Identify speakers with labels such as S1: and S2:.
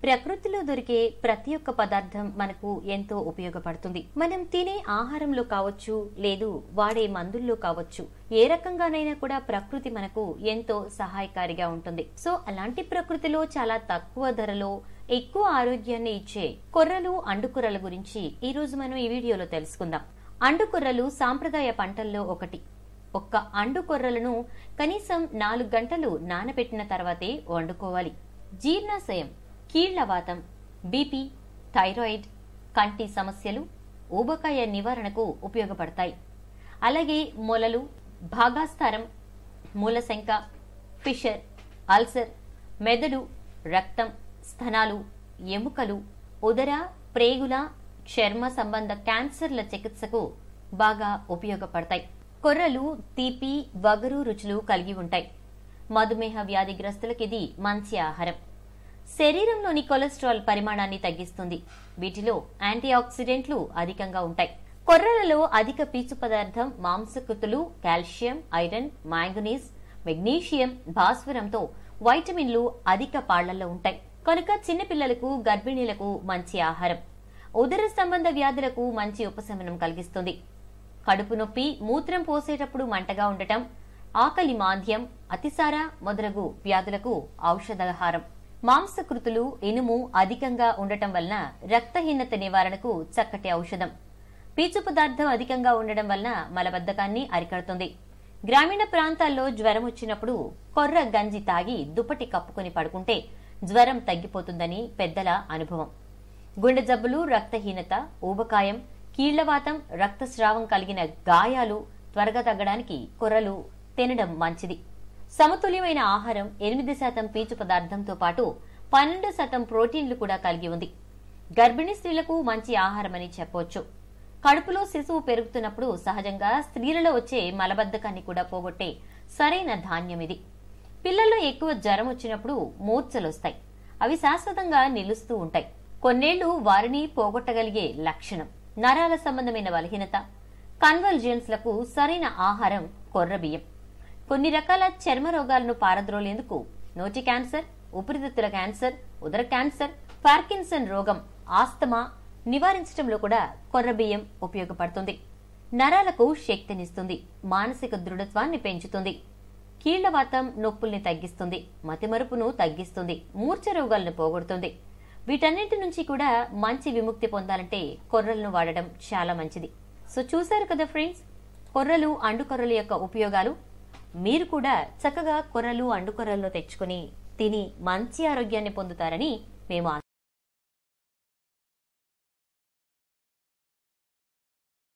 S1: ప్రకృతిలో దొరికే ప్రతి ఒక్క పదార్థం మనకు ఎంతో ఉపయోగపడుతుంది మనం తినే ఆహారంలో కావచ్చు లేదు వాడే మందుల్లో కావచ్చు ఏ రకంగానైనా కూడా ప్రకృతి మనకు ఎంతో సహాయకారిగా ఉంటుంది సో అలాంటి ప్రకృతిలో చాలా తక్కువ ధరలో ఎక్కువ ఆరోగ్యాన్ని ఇచ్చే కొర్రలు అండుకొర్రల గురించి ఈ రోజు మనం ఈ వీడియోలో తెలుసుకుందాం అండుకొర్రలు సాంప్రదాయ పంటల్లో ఒకటి ఒక్క అండుకొర్రలను కనీసం నాలుగు గంటలు నానబెట్టిన తర్వాతే వండుకోవాలి జీర్ణాశయం కీళ్లవాతం బీపీ థైరాయిడ్ కంటి సమస్యలు ఊబకాయ నివారణకు ఉపయోగపడతాయి అలాగే మొలలు భాగాస్థారం మూలశంక ఫిషర్ అల్సర్ మెదడు రక్తం స్తనాలు ఎముకలు ఉదర ప్రేగుల చర్మ సంబంధ క్యాన్సర్ల చికిత్సకు బాగా ఉపయోగపడతాయి కొర్రలు తీపి వగరు రుచులు కలిగి ఉంటాయి మధుమేహ వ్యాధిగ్రస్తులకు ఇది మంచి ఆహారం శరీరంలోని కొలెస్ట్రాల్ పరిమాణాన్ని తగ్గిస్తుంది వీటిలో యాంటీ ఆక్సిడెంట్లు అధికంగా ఉంటాయి కొర్రలలో అధిక పీచు పదార్థం మాంసకృతులు కాల్షియం ఐరన్ మాంగనీస్ మెగ్నీషియం భాస్వరంతో వైటమిన్లు అధిక పాళ్లలో ఉంటాయి కనుక చిన్నపిల్లలకు గర్భిణీలకు మంచి ఆహారం ఉదర సంబంధ వ్యాధులకు మంచి ఉపశమనం కలిగిస్తుంది కడుపు నొప్పి మూత్రం పోసేటప్పుడు మంటగా ఉండటం ఆకలి మాంద్యం అతిసార మొదలగు వ్యాధులకు ఔషధాహారం మాంసకృతులు ఇనుము అధికంగా ఉండటం వలన రక్తహీనత నివారణకు చక్కటి ఔషధం పీచు పదార్థం అధికంగా ఉండడం వలన మలబద్ధకాన్ని అరికడుతుంది గ్రామీణ ప్రాంతాల్లో జ్వరం వచ్చినప్పుడు కొర్ర గంజి తాగి దుప్పటి కప్పుకొని పడుకుంటే జ్వరం తగ్గిపోతుందని పెద్దల అనుభవం గుండె జబ్బులు రక్తహీనత ఊబకాయం కీళ్లవాతం రక్తస్రావం కలిగిన గాయాలు త్వరగా తగ్గడానికి కొర్రలు తినడం మంచిది సమతుల్యమైన ఆహారం ఎనిమిది శాతం పీచు పదార్థంతో పాటు పన్నెండు శాతం ప్రోటీన్లు కూడా కలిగి ఉంది గర్భిణీ స్త్రీలకు మంచి ఆహారమని చెప్పవచ్చు కడుపులో శిశువు పెరుగుతున్నప్పుడు సహజంగా స్త్రీలలో వచ్చే మలబద్ధకాన్ని కూడా పోగొట్టే సరైన ధాన్యం ఇది పిల్లల్లో ఎక్కువ జ్వరం వచ్చినప్పుడు మూర్ఛలొస్తాయి అవి శాశ్వతంగా నిలుస్తూ ఉంటాయి కొన్నేళ్లు వారిని పోగొట్టగలిగే లక్షణం నరాల సంబంధమైన బలహీనత కన్వల్జెన్స్ లకు సరైన ఆహారం కొర్ర బియ్యం కొన్ని రకాల చర్మ రోగాలను పారద్రోలేందుకు నోటి క్యాన్సర్ ఊపిరితిత్తుల క్యాన్సర్ ఉదర క్యాన్సర్ పార్కిన్సన్ రోగం ఆస్తమా నివారించడంలో కూడా కొర్ర బియ్యం ఉపయోగపడుతుంది నరాలకు శక్తినిస్తుంది మానసిక దృఢత్వాన్ని పెంచుతుంది కీళ్లవాతం నొప్పుల్ని తగ్గిస్తుంది మతిమరుపును తగ్గిస్తుంది మూర్ఛ రోగాలను పోగొడుతుంది వీటన్నింటి నుంచి కూడా మంచి విముక్తి పొందాలంటే కొర్రలను వాడడం చాలా మంచిది సో చూశారు కదా ఫ్రెండ్స్ కొర్రలు అండుకొర్రల యొక్క ఉపయోగాలు మీరు కూడా చక్కగా కొర్రలు అండుకొర్రలను తెచ్చుకొని తిని మంచి ఆరోగ్యాన్ని పొందుతారని మేము